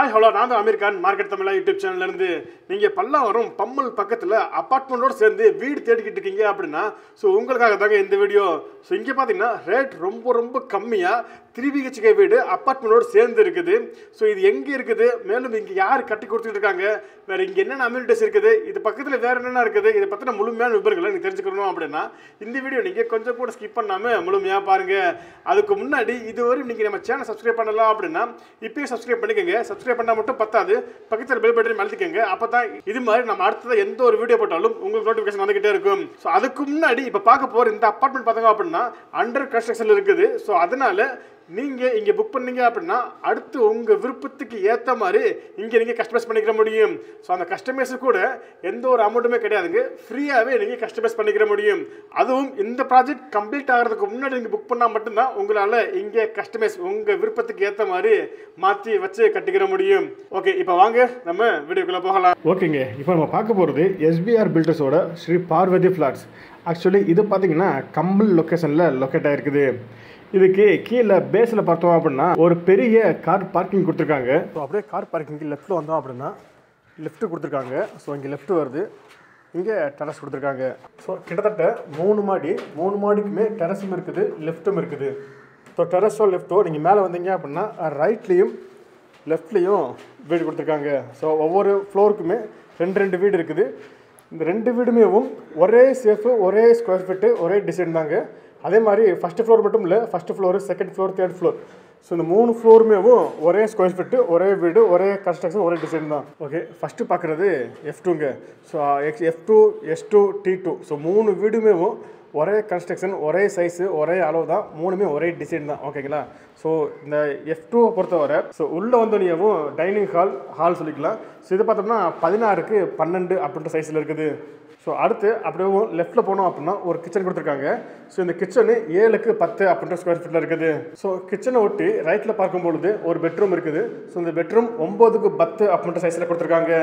hi hello நான் தான் Aamir Khan market Tamizha YouTube சேனல்ல இருந்து நீங்க பல்லாவரம் பம்மல் பக்கத்துல அப்பார்ட்மெண்ட்டோட சேர்ந்து வீடு தேடிக்கிட்டு இருக்கீங்க அப்படின்னா ஸோ உங்களுக்காக தாங்க இந்த வீடியோ ஸோ இங்கே பார்த்தீங்கன்னா ரேட் ரொம்ப ரொம்ப கம்மியாக த்ரீ பிஹெச்கே வீடு அப்பார்ட்மெண்ட்டோட சேர்ந்து இருக்குது ஸோ இது எங்கே இருக்குது மேலும் இங்கே யார் கட்டி கொடுத்துட்டு இருக்காங்க வேற இங்கே என்னென்ன அம்யூனிட்டிஸ் இருக்குது இது பக்கத்தில் வேற என்னென்ன இருக்குது இதை பற்றின முழுமையான விவரங்களை நீங்கள் தெரிஞ்சுக்கணும் அப்படின்னா இந்த வீடியோ நீங்கள் கொஞ்சம் கூட ஸ்கிப் பண்ணாமல் முழுமையாக பாருங்க அதுக்கு முன்னாடி இதுவரை நீங்கள் நம்ம சேனல் சப்ஸ்கிரைப் பண்ணலாம் அப்படின்னா இப்பயும் சப்ஸ்கிரைப் பண்ணிக்கோங்க சப்ஸ்கிரைப் பண்ணால் மட்டும் பத்தாது பக்கத்தில் பெல் பட்டன் அழுத்திக்கோங்க அப்போ தான் இது மாதிரி நம்ம அடுத்தது எந்த ஒரு வீடியோ போட்டாலும் உங்களுக்கு நோட்டிஃபிகேஷன் வந்துகிட்டே இருக்கும் ஸோ அதுக்கு முன்னாடி இப்போ பார்க்க போகிற இந்த அப்பார்ட்மெண்ட் பார்த்தாங்க அப்படின்னா அண்டர் கன்ஸ்ட்ரக்ஷன் இருக்குது ஸோ அதனால நீங்கள் இங்கே புக் பண்ணீங்க அப்படின்னா அடுத்து உங்கள் விருப்பத்துக்கு ஏற்ற மாதிரி இங்கே நீங்கள் கஸ்டமைஸ் பண்ணிக்கிற முடியும் ஸோ அந்த கஸ்டமைஸு கூட எந்த ஒரு அமௌண்ட்டுமே கிடையாதுங்க ஃப்ரீயாகவே நீங்கள் கஸ்டமைஸ் பண்ணிக்கிற முடியும் அதுவும் இந்த ப்ராஜெக்ட் கம்ப்ளீட் ஆகிறதுக்கு முன்னாடி நீங்கள் புக் பண்ணால் மட்டும்தான் உங்களால் இங்கே கஸ்டமைஸ் உங்கள் விருப்பத்துக்கு ஏற்ற மாதிரி மாற்றி வச்சு கட்டிக்கிற முடியும் ஓகே இப்போ வாங்க நம்ம வீடியோக்குள்ளே போகலாம் ஓகேங்க இப்போ நம்ம பார்க்க போகிறது எஸ்பிஆர் பில்டர்ஸோட ஸ்ரீ பார்வதி ஃப்ளாட்ஸ் ஆக்சுவலி இது பார்த்தீங்கன்னா கம்பல் லொக்கேஷனில் லொக்கேட் ஆகிருக்குது இதுக்கு கீழே பேஸில் பார்த்தோம் அப்படின்னா ஒரு பெரிய கார் பார்க்கிங் கொடுத்துருக்காங்க ஸோ அப்படியே கார் பார்க்கிங்க்கு லெஃப்ட்டில் வந்தோம் அப்படின்னா லெஃப்ட் கொடுத்துருக்காங்க ஸோ இங்கே லெஃப்ட் வருது இங்கே டெரஸ் கொடுத்துருக்காங்க ஸோ கிட்டத்தட்ட மூணு மாடி மூணு மாடிக்குமே டெரஸும் இருக்குது லெஃப்ட்டும் இருக்குது ஸோ டெரஸோ லெஃப்ட்டோ நீங்கள் மேலே வந்தீங்க அப்படின்னா ரைட்லேயும் லெஃப்ட்லேயும் வீடு கொடுத்துருக்காங்க ஸோ ஒவ்வொரு ஃப்ளோருக்குமே ரெண்டு ரெண்டு வீடு இருக்குது இந்த ரெண்டு வீடுமேவும் ஒரே சேஃபு ஒரே ஸ்கொயர் ஃபீட்டு ஒரே டிசைன் தாங்க அதே மாதிரி ஃபஸ்ட்டு ஃப்ளோர் மட்டும் இல்லை first floor second floor third floor so இந்த மூணு ஃப்ளோருமேவும் ஒரே ஸ்கொயர் ஃபீட்டு ஒரே வீடு ஒரே கன்ஸ்ட்ரக்ஷன் ஒரே டிசைன் தான் ஓகே ஃபஸ்ட்டு பார்க்குறது எஃப் டூங்க so X F two S two T two so மூணு வீடுமேவும் ஒரே கன்ஸ்ட்ரக்ஷன் ஒரே சைஸு ஒரே அளவு தான் மூணுமே ஒரே டிசைன் தான் ஓகேங்களா ஸோ இந்த எஃப் டூவை பொறுத்தவரை ஸோ உள்ளே வந்தோடனேவும் டைனிங் ஹால் ஹால் சொல்லிக்கலாம் ஸோ இது பார்த்தோம்னா பதினாறுக்கு பன்னெண்டு அப்படின்ற சைஸில் இருக்குது ஸோ அடுத்து அப்படியே லெஃப்ட்டில் போனோம் அப்படின்னா ஒரு கிச்சன் கொடுத்துருக்காங்க ஸோ இந்த கிச்சனு ஏழுக்கு பத்து அப்படின்ற ஸ்கொயர் ஃபீட்டில் இருக்குது ஸோ கிச்சனை ஒட்டி ரைட்டில் பார்க்கும்பொழுது ஒரு பெட்ரூம் இருக்குது ஸோ இந்த பெட்ரூம் ஒம்போதுக்கு பத்து அப்படின்ற சைஸில் கொடுத்துருக்காங்க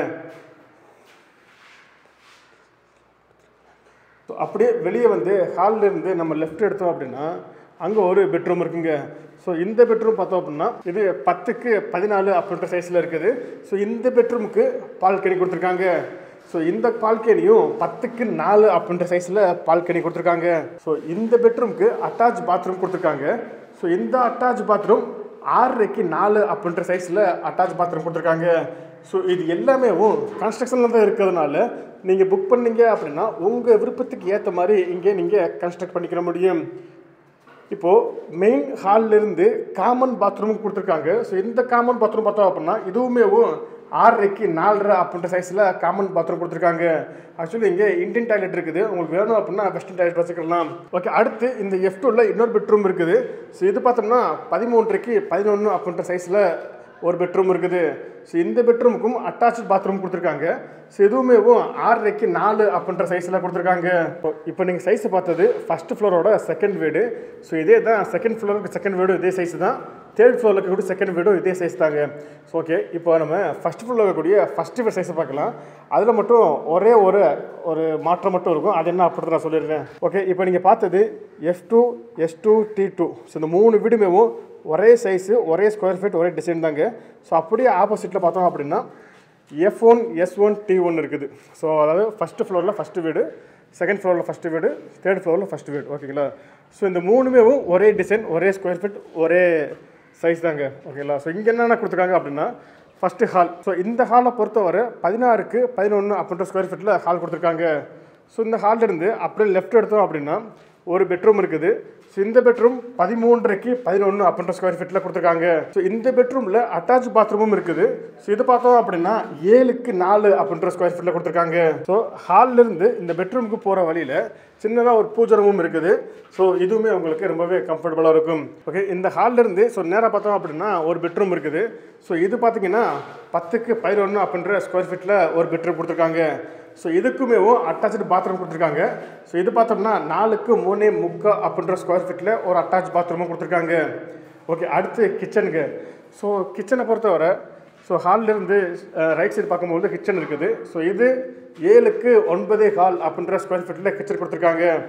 ஸோ அப்படியே வெளியே வந்து ஹாலில் இருந்து நம்ம லெஃப்ட் எடுத்தோம் அப்படின்னா அங்கே ஒரு பெட்ரூம் இருக்குங்க ஸோ இந்த பெட்ரூம் பார்த்தோம் அப்படின்னா இது பத்துக்கு பதினாலு அப்படின்ற சைஸில் இருக்குது ஸோ இந்த பெட்ரூமுக்கு பால்கனி கொடுத்துருக்காங்க ஸோ இந்த பால்கனியும் பத்துக்கு நாலு அப்படின்ற சைஸில் பால்கனி கொடுத்துருக்காங்க ஸோ இந்த பெட்ரூமுக்கு அட்டாச் பாத்ரூம் கொடுத்துருக்காங்க ஸோ இந்த அட்டாச் பாத்ரூம் ஆறரைக்கு நாலு அப்படின்ற சைஸில் அட்டாச் பாத்ரூம் கொடுத்துருக்காங்க ஸோ இது எல்லாமே கன்ஸ்ட்ரக்ஷனில் தான் இருக்கிறதுனால நீங்கள் புக் பண்ணீங்க அப்படின்னா உங்கள் விருப்பத்துக்கு ஏற்ற மாதிரி இங்கே நீங்கள் கன்ஸ்ட்ரக்ட் பண்ணிக்கிற முடியும் இப்போது மெயின் ஹால்லேருந்து காமன் பாத்ரூம் கொடுத்துருக்காங்க ஸோ இந்த காமன் பாத்ரூம் பார்த்தோம் அப்படின்னா இதுவுமே ஆறரைக்கு நாலரை அப்படின்ற சைஸில் காமன் பாத்ரூம் கொடுத்துருக்காங்க ஆக்சுவலி இங்கே இந்தியன் டாய்லெட் இருக்குது உங்களுக்கு வேணும் அப்படின்னா வெஸ்டர்ன் டாய்லெட் வச்சுக்கலாம் ஓகே அடுத்து இந்த எஃப் டூவில் இன்னொரு பெட்ரூம் இருக்குது ஸோ இது பார்த்தோம்னா பதிமூன்றரைக்கு பதினொன்று அப்படின்ற சைஸில் ஒரு பெட்ரூம் இருக்குது ஸோ இந்த பெட்ரூமுக்கும் அட்டாச் பாத்ரூம் கொடுத்துருக்காங்க ஸோ இதுவுமே ஆறரைக்கு நாலு அப்படின்ற சைஸில் கொடுத்துருக்காங்க இப்போ இப்போ நீங்கள் சைஸ் பார்த்தது ஃபஸ்ட் ஃப்ளோரோட செகண்ட் வீடு ஸோ இதே தான் செகண்ட் ஃப்ளோருக்கு செகண்ட் வீடு இதே சைஸ் தான் தேர்ட் ஃப்ளோரில் இருக்கக்கூடிய செகண்ட் வீடும் இதே சைஸ் தாங்க ஸோ ஓகே இப்போ நம்ம ஃபஸ்ட் ஃப்ளோரில் இருக்கக்கூடிய ஃபஸ்ட் வீடு சைஸை பார்க்கலாம் அதில் மட்டும் ஒரே ஒரு ஒரு மாற்றம் மட்டும் இருக்கும் அது என்ன அப்படி நான் சொல்லிடுறேன் ஓகே இப்போ நீங்கள் பார்த்தது F two S two T two so இந்த மூணு வீடுமேவும் ஒரே சைஸு ஒரே ஸ்கொயர் ஃபீட் ஒரே டிசைன் தாங்க ஸோ அப்படியே ஆப்போசிட்டில் பார்த்தோம் அப்படின்னா F one S one T one இருக்குது ஸோ அதாவது ஃபஸ்ட்டு ஃப்ளோரில் ஃபஸ்ட்டு வீடு செகண்ட் ஃப்ளோரில் ஃபஸ்ட்டு வீடு தேர்ட் ஃப்ளோரில் ஃபஸ்ட்டு வீடு ஓகேங்களா ஸோ இந்த மூணுமே ஒரே டிசைன் ஒரே ஸ்கொயர் ஃபீட் ஒரே சைஸ் தாங்க ஓகேங்களா ஸோ இங்கே என்னென்ன கொடுத்துருக்காங்க அப்படின்னா ஃபஸ்ட்டு ஹால் ஸோ இந்த ஹாலை பொறுத்தவரை பதினாறுக்கு பதினொன்று அப்படின்ற ஸ்கொயர் ஃபீட்டில் ஹால் கொடுத்துருக்காங்க ஸோ இந்த ஹால்லேருந்து அப்படியே லெஃப்ட் எடுத்தோம் அப்படின்னா ஒரு பெட்ரூம் இருக்குது ஸோ இந்த பெட்ரூம் பதிமூன்றரைக்கு பதினொன்று அப்படின்ற ஸ்கொயர் ஃபீட்டில் கொடுத்துருக்காங்க ஸோ இந்த பெட்ரூமில் அட்டாச் பாத்ரூமும் இருக்குது ஸோ இது பார்த்தோம் அப்படின்னா ஏழுக்கு நாலு அப்படின்ற ஸ்கொயர் ஃபீட்டில் கொடுத்துருக்காங்க ஸோ ஹால்லேருந்து இந்த பெட்ரூமுக்கு போகிற வழியில் சின்னதாக ஒரு பூஜரமும் இருக்குது ஸோ இதுவுமே உங்களுக்கு ரொம்பவே கம்ஃபர்டபுளாக இருக்கும் ஓகே இந்த ஹால்லேருந்து ஸோ நேராக பார்த்தோம் அப்படின்னா ஒரு பெட்ரூம் இருக்குது ஸோ இது பார்த்தீங்கன்னா பத்துக்கு பதினொன்று அப்படின்ற ஸ்கொயர் ஃபீட்டில் ஒரு பெட்ரூம் கொடுத்துருக்காங்க ஸோ இதுக்குமே அட்டாச்சு பாத்ரூம் கொடுத்துருக்காங்க ஸோ இது பார்த்தோம்னா நாலுக்கு மூணே முக்கா அப்படின்ற ஸ்கொயர் ஃபீட்டில் ஒரு அட்டாச் பாத்ரூமும் கொடுத்துருக்காங்க ஓகே அடுத்து கிச்சனுக்கு ஸோ கிச்சனை பொறுத்தவரை ஸோ ஹால்லேருந்து ரைட் சைடு பார்க்கும்போது கிச்சன் இருக்குது ஸோ இது ஏழுக்கு ஒன்பதே ஹால் அப்படின்ற ஸ்கொயர் ஃபீட்டில் கிச்சன் கொடுத்துருக்காங்க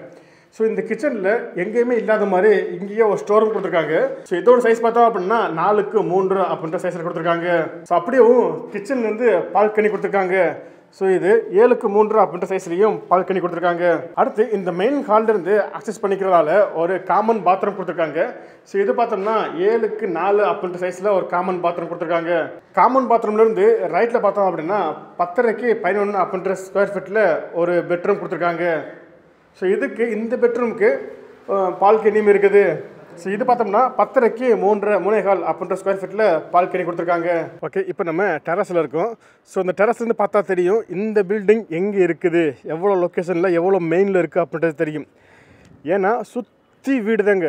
ஸோ இந்த கிச்சனில் எங்கேயுமே இல்லாத மாதிரி இங்கேயே ஒரு ஸ்டோர் ரூம் கொடுத்துருக்காங்க ஸோ இதோட சைஸ் பார்த்தோம் அப்படின்னா நாலுக்கு மூன்று அப்படின்ற சைஸில் கொடுத்துருக்காங்க ஸோ அப்படியேவும் கிச்சன்லேருந்து பால்கனி கொடுத்துருக்காங்க ஸோ இது ஏழுக்கு மூன்று அப்படின்ற சைஸ்லையும் பால்கனி கொடுத்துருக்காங்க அடுத்து இந்த மெயின் இருந்து அக்சஸ் பண்ணிக்கிறதால ஒரு காமன் பாத்ரூம் கொடுத்துருக்காங்க ஸோ இது பார்த்தோம்னா ஏழுக்கு நாலு அப்படின்ற சைஸில் ஒரு காமன் பாத்ரூம் கொடுத்துருக்காங்க காமன் பாத்ரூம்லேருந்து ரைட்டில் பார்த்தோம் அப்படின்னா பத்தரைக்கு பதினொன்று அப்படின்ற ஸ்கொயர் ஃபீட்டில் ஒரு பெட்ரூம் கொடுத்துருக்காங்க ஸோ இதுக்கு இந்த பெட்ரூமுக்கு பால்கனியும் இருக்குது ஸோ இது பார்த்தோம்னா பத்தரைக்கு மூன்றரை மூணேகால் அப்படின்ற ஸ்கொயர் ஃபீட்டில் பால்கனி கொடுத்துருக்காங்க ஓகே இப்போ நம்ம டெரஸில் இருக்கோம் ஸோ இந்த டெரஸ்லேருந்து பார்த்தா தெரியும் இந்த பில்டிங் எங்கே இருக்குது எவ்வளோ லொக்கேஷனில் எவ்வளோ மெயினில் இருக்குது அப்படின்றது தெரியும் ஏன்னா சுற்றி வீடு தாங்க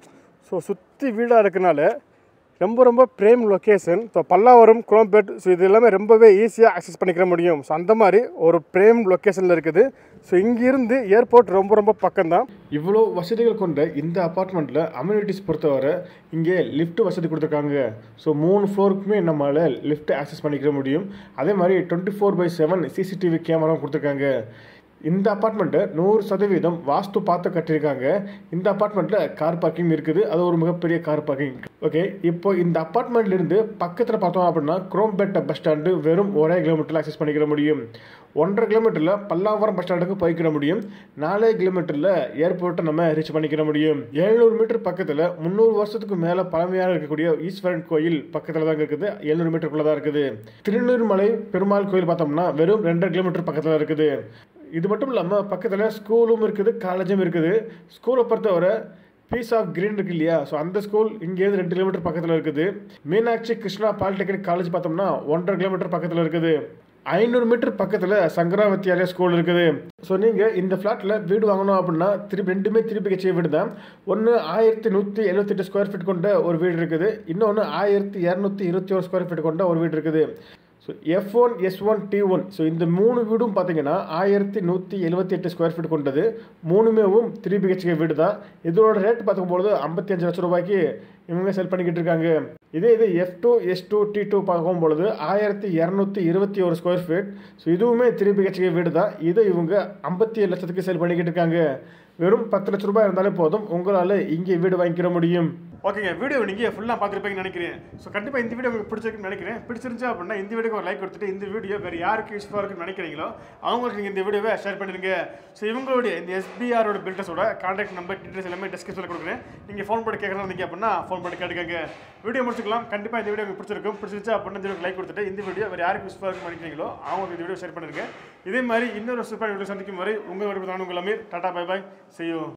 ஸோ சுற்றி வீடாக இருக்கனால ரொம்ப ரொம்ப prime location so Pallavaram Chromepet so இது எல்லாமே ரொம்பவே ஈஸியாக அக்சஸ் பண்ணிக்கிற முடியும் ஸோ அந்த மாதிரி ஒரு பிரேம் லொக்கேஷனில் இருக்குது ஸோ இங்கிருந்து ஏர்போர்ட் ரொம்ப ரொம்ப பக்கம்தான் இவ்வளோ வசதிகள் கொண்ட இந்த அப்பார்ட்மெண்ட்டில் அம்யூனிட்டிஸ் பொறுத்தவரை இங்கே லிஃப்ட் வசதி கொடுத்துருக்காங்க ஸோ மூணு ஃப்ளோருக்குமே நம்மளால் லிஃப்ட் ஆக்சஸ் பண்ணிக்கிற முடியும் அதே மாதிரி twenty four by seven CCTV கேமராவும் கொடுத்துருக்காங்க இந்த அப்பார்ட்மெண்ட்டை நூறு சதவீதம் வாஸ்து பார்த்து கட்டியிருக்காங்க இந்த அப்பார்ட்மெண்ட்டில் கார் பார்க்கிங் இருக்குது அது ஒரு மிகப்பெரிய கார் பார்க்கிங் ஓகே இப்போ இந்த அப்பார்ட்மெண்ட்லேருந்து பக்கத்தில் பார்த்தோம் அப்படின்னா குரோம்பேட்டை பஸ் ஸ்டாண்டு வெறும் ஒரே கிலோமீட்டரில் அக்சஸ் பண்ணிக்கிற முடியும் ஒன்றரை கிலோமீட்டரில் பல்லாவரம் பஸ் ஸ்டாண்டுக்கு போய்க்கிற முடியும் நாலே கிலோமீட்டரில் ஏர்போர்ட்டை நம்ம ரீச் பண்ணிக்கிற முடியும் எழுநூறு மீட்டர் பக்கத்தில் முந்நூறு வருஷத்துக்கு மேலே பழமையாக இருக்கக்கூடிய ஈஸ்வரன் கோயில் பக்கத்தில் தான் இருக்குது எழுநூறு மீட்டருக்குள்ளே தான் இருக்குது திருநீர்மலை பெருமாள் கோயில் பார்த்தோம்னா வெறும் ரெண்டரை கிலோமீட்டர் பக்கத்தில் இருக்குது இது மட்டும் இல்லாமல் பக்கத்தில் ஸ்கூலும் இருக்குது காலேஜும் இருக்குது ஸ்கூலை பொறுத்தவரை பீஸ் ஆஃப் கிரீன் இருக்கு இல்லையா ஸோ அந்த ஸ்கூல் இங்கேருந்து ரெண்டு கிலோமீட்டர் பக்கத்தில் இருக்குது மீனாட்சி கிருஷ்ணா பாலிடெக்னிக் காலேஜ் பார்த்தோம்னா ஒன்றரை கிலோமீட்டர் பக்கத்தில் இருக்குது ஐநூறு மீட்டர் பக்கத்தில் சங்கராவத்தியாலய ஸ்கூல் இருக்குது ஸோ நீங்கள் இந்த ஃப்ளாட்டில் வீடு வாங்கணும் அப்படின்னா திருப்பி ரெண்டுமே திருப்பி கட்சிய வீடு தான் ஒன்று ஆயிரத்தி நூற்றி எழுபத்தெட்டு ஸ்கொயர் ஃபீட் கொண்ட ஒரு வீடு இருக்குது இன்னொன்று ஆயிரத்தி இரநூத்தி இருபத்தி ஒரு ஸ்கொயர் ஃபீட் கொண்ட ஒரு வீடு இருக்குது so F one S one T one so இந்த மூணு வீடும் பார்த்தீங்கன்னா ஆயிரத்தி நூற்றி எழுபத்தி எட்டு ஸ்கொயர் ஃபீட் கொண்டது மூணுமேவும் த்ரீ பிஹெச்கே வீடு தான் இதோட ரேட் பார்க்கும்போது ஐம்பத்தி அஞ்சு லட்சம் ரூபாய்க்கு இவங்க செல் பண்ணிக்கிட்டு இருக்காங்க இதே இது F two S two T two பார்க்கும்பொழுது ஆயிரத்தி இரநூத்தி இருபத்தி ஒரு ஸ்கொயர் ஃபீட் ஸோ இதுவுமே த்ரீ பிஹெச்கே வீடு தான் இதை இவங்க ஐம்பத்தி ஏழு லட்சத்துக்கு செல் பண்ணிக்கிட்டு இருக்காங்க வெறும் பத்து லட்ச ரூபாய் இருந்தாலே போதும் உங்களால் இங்கே வீடு வாங்கிக்கிற முடியும் ஓகேங்க வீடியோ நீங்கள் ஃபுல்லாக பார்த்துருப்பீங்கன்னு நினைக்கிறேன் ஸோ கண்டிப்பாக இந்த வீடியோ உங்களுக்கு பிடிச்சிருக்குன்னு நினைக்கிறேன் பிடிச்சிருந்துச்சு அப்படின்னா இந்த வீடியோக்கு ஒரு லைக் கொடுத்துட்டு இந்த வீடியோ வேறு யாருக்கு யூஸ்ஃபுல்லாக இருக்குன்னு நினைக்கிறீங்களோ அவங்களுக்கு நீங்கள் இந்த வீடியோவை ஷேர் பண்ணிடுங்க ஸோ இவங்களுடைய இந்த எஸ்பிஆரோட பில்டர்ஸோட கான்டாக்ட் நம்பர் டீட்டெயில்ஸ் எல்லாமே டிஸ்கிரிப்ஷனில் கொடுக்குறேன் நீங்கள் ஃபோன் பண்ணி கேட்குறதா இருந்தீங்க அப்படின்னா ஃபோன் பண்ணி கேட்டுக்கங்க வீடியோ முடிச்சுக்கலாம் கண்டிப்பாக இந்த வீடியோ உங்களுக்கு பிடிச்சிருக்கும் பிடிச்சிருச்சு அப்படின்னா இந்த வீடியோக்கு லைக் கொடுத்துட்டு இந்த வீடியோ வேறு யாருக்கு யூஸ்ஃபுல்லாக இருக்குன்னு நினைக்கிறீங்களோ அவங்களுக்கு இந்த வீடியோ ஷேர் பண்ணிருங்க இதே மாதிரி இன்னொரு சூப்பர் வீடியோ சந்திக்கும் வரை உங்கள் வீடு தான் உங்கள் அமீர் டாடா பை பாய் செய்யும்